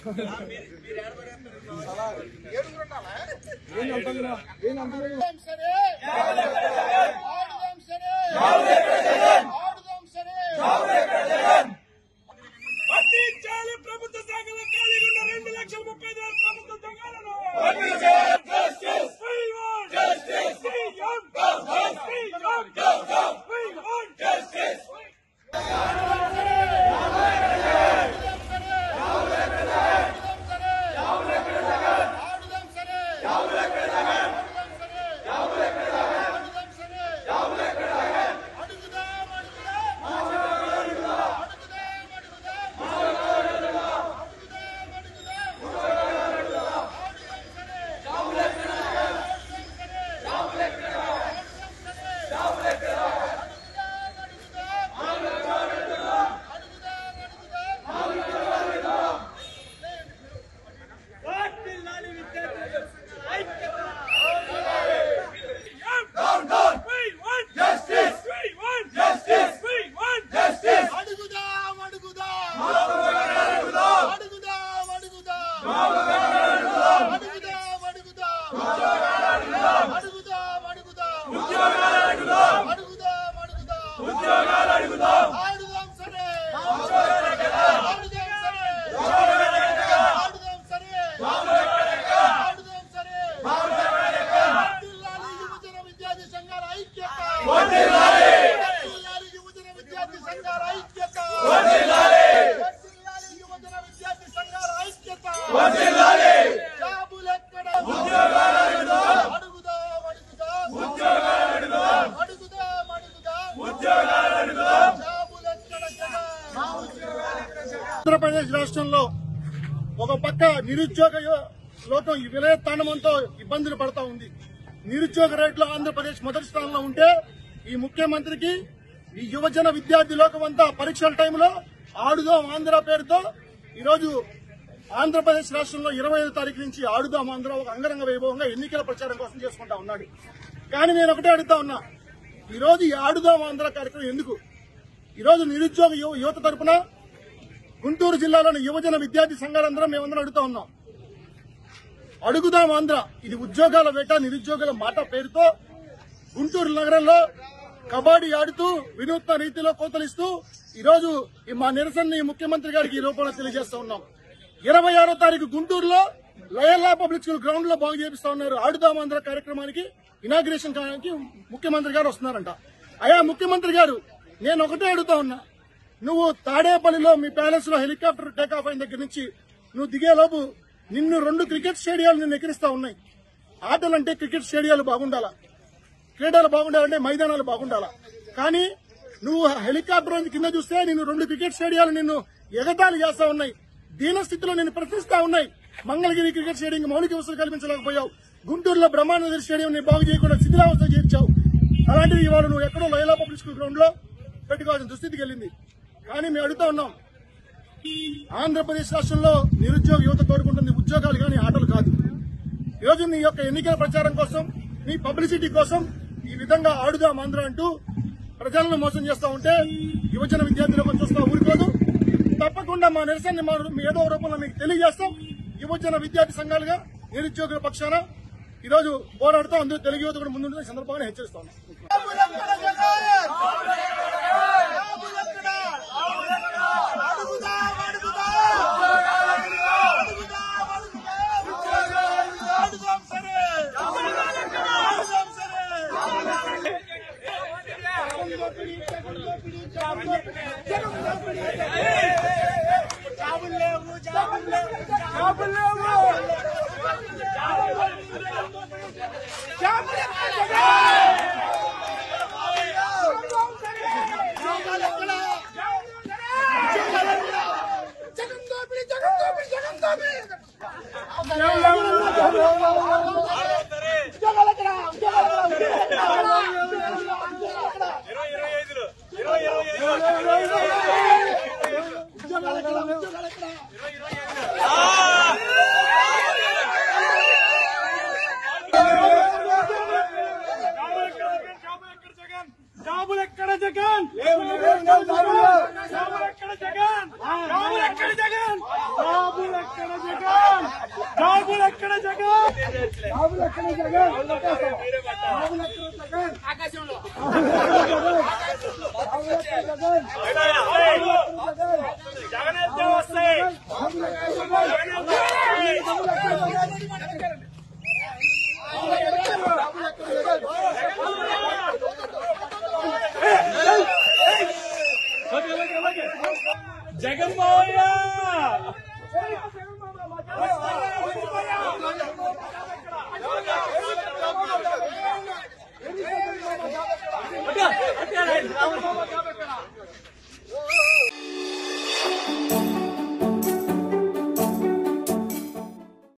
ఆడుదాం సరే ఆడుదాం సరే ఆడుదాం సరే పట్టించాలి ప్రభుత్వ శాఖల ఖాళీగా ఉన్న రెండు లక్షల ముప్పై ఐదు వేల ప్రభుత్వ ఉద్యోగాలను We want justice. We want justice. We want justice. We want justice. ఆడుదాం సరే ఆడుదాం సరే ఆడుదాం సరే అడుగుదాం అడుగుదాం అడుగుదాం అడుగుదాం We want justice. We want justice. We want justice. అడుగుదాం అడుగుదాం అడుగుదాం అడుగుదాం అడుగుదాం అడుగుదాం అడుగుదాం అడుగుదాం అడుగుదాం ఆడుదాం సరే ఆడుదాం సరే ఆడుదాం సరే ఆడుదాం సరే వర్ధిల్లాలి యువజన విద్యార్థి సంఘాల ఐక్యత వర్ధిల్లాలి యువజన విద్యార్థి సంఘాల ఐక్యత వర్ధిల్లాలి యువజన విద్యార్థి సంఘాల ఐక్యత జాబులెక్కడ అడుగుదాం అడుగుదాం అడుగుదాం అడుగుదాం జాబులెక్కడ ఆంధ్రప్రదేశ్ రాష్ట్రంలో ఒక పక్క నిరుద్యోగ యు- లోకం ఈ విలయతాండవంతో ఇబ్బందులు పడతా ఉంది నిరుద్యోగ రేట్లో ఆంధ్రప్రదేశ్ మొదటి స్థానంలో ఉంటే ఈ ముఖ్యమంత్రికి ఈ యువజన విద్యార్థి లోకం అంతా పరీక్షల టైంలో ఆడుదాం ఆంధ్ర పేరుతో ఈరోజు ఆంధ్రప్రదేశ్ రాష్ట్రంలో ఇరవై ఐదు తారీఖు నుంచి ఆడుదాం ఆంధ్ర ఒక అంగరంగ వైభవంగా ఎన్నికల ప్రచారం కోసం చేసుకుంటా ఉన్నాడు కానీ నేను ఒకటే అడుగుతా ఉన్నా ఈ రోజు ఈ ఆడుదాం ఆంధ్ర కార్యక్రమం ఎందుకు ఈ రోజు నిరుద్యోగ యువ- యువత తరపున గుంటూరు జిల్లాలోని యువజన విద్యార్థి సంఘాలందరం మేమందరం అడుగుతా ఉన్నాం అడుగుదాం ఆంధ్ర ఇది ఉద్యోగాల వేట నిరుద్యోగుల మాట పేరుతో గుంటూరు నగరంలో కబడ్డీ ఆడుతూ వినూత్న రీతిలో కోతలిస్తూ ఈరోజు ఈ మా నిరసనని ముఖ్యమంత్రి గారికి ఈ రూపంలో తెలియజేస్తా ఉన్నాం ఇరవై ఆరో తారీఖు గుంటూరులో లయల్లా పబ్లిక్ స్కూల్ గ్రౌండ్ లో బాగు చేపిస్తా ఉన్నారు ఆడుదాం ఆంధ్ర కార్యక్రమానికి ఇనాగ్రేషన్ కావడానికి ముఖ్యమంత్రి గారు వస్తున్నారంట అయా ముఖ్యమంత్రి గారు నేను ఒకటే అడుగుతా ఉన్నా నువ్వు తాడేపల్లిలో మీ ప్యాలెస్ లో హెలికాప్టర్ టేకాఫ్ అయిన దగ్గర నుంచి నువ్వు దిగేలోపు నిన్ను రెండు క్రికెట్ స్టేడియాలు నిన్ను ఎక్కిరిస్తా ఉన్నాయి ఆటలంటే క్రికెట్ స్టేడియాలు బాగుండాలా క్రీడలు బాగుండాలంటే మైదానాలు బాగుండాలా కానీ నువ్వు హెలికాప్టర్ నుంచి కింద చూస్తే నిన్ను రెండు క్రికెట్ స్టేడియాలు నిన్ను ఎగతాళి చేస్తా ఉన్నాయి దీన స్థితిలో నిన్ను ప్రశ్నిస్తా ఉన్నాయి మంగళగిరి క్రికెట్ స్టేడియం మౌలిక వసతులు కల్పించలేకపోయావు గుంటూరులో బ్రహ్మానంద స్టేడియం ని బాగు చేయకుండా శిథిలావస్థ చేర్చావు అలాంటిది ఇవాళ నువ్వు ఎక్కడో లైలా పబ్లిక్ స్కూల్ గ్రౌండ్ లో పెట్టుకోవాల్సిన దుస్థితికి వెళ్ళింది కానీ మేము అడుగుతా ఉన్నాం ఆంధ్రప్రదేశ్ రాష్ట్రంలో నిరుద్యోగ యువత కోరుకుంటుంది ఉద్యోగాలు కానీ ఆటలు కాదు ఈరోజు నీ యొక్క ఎన్నికల ప్రచారం కోసం నీ పబ్లిసిటీ కోసం ఈ విధంగా ఆడుదాం ఆంధ్ర అంటూ ప్రజలను మోసం చేస్తా ఉంటే యువజన విద్యార్థులకు చూస్తా ఊరుకోదు తప్పకుండా మా నిరసనని మా ఏదో ఒక రూపంలో మీకు తెలియజేస్తాం యువజన విద్యార్థి సంఘాలుగా నిరుద్యోగుల పక్షాన ఈ రోజు పోరాడుతూ అందరూ తెలుగు యువత కూడా ముందుంటున్న సందర్భంగా హెచ్చరిస్తాం జగన్ జాబులెక్కడ జగన్ జాబులెక్కడ జగన్ జాబులెక్కడ జగన్ జాబులెక్కడ జగన్ జాబులెక్కడ జగన్ జగన్ వస్తాయి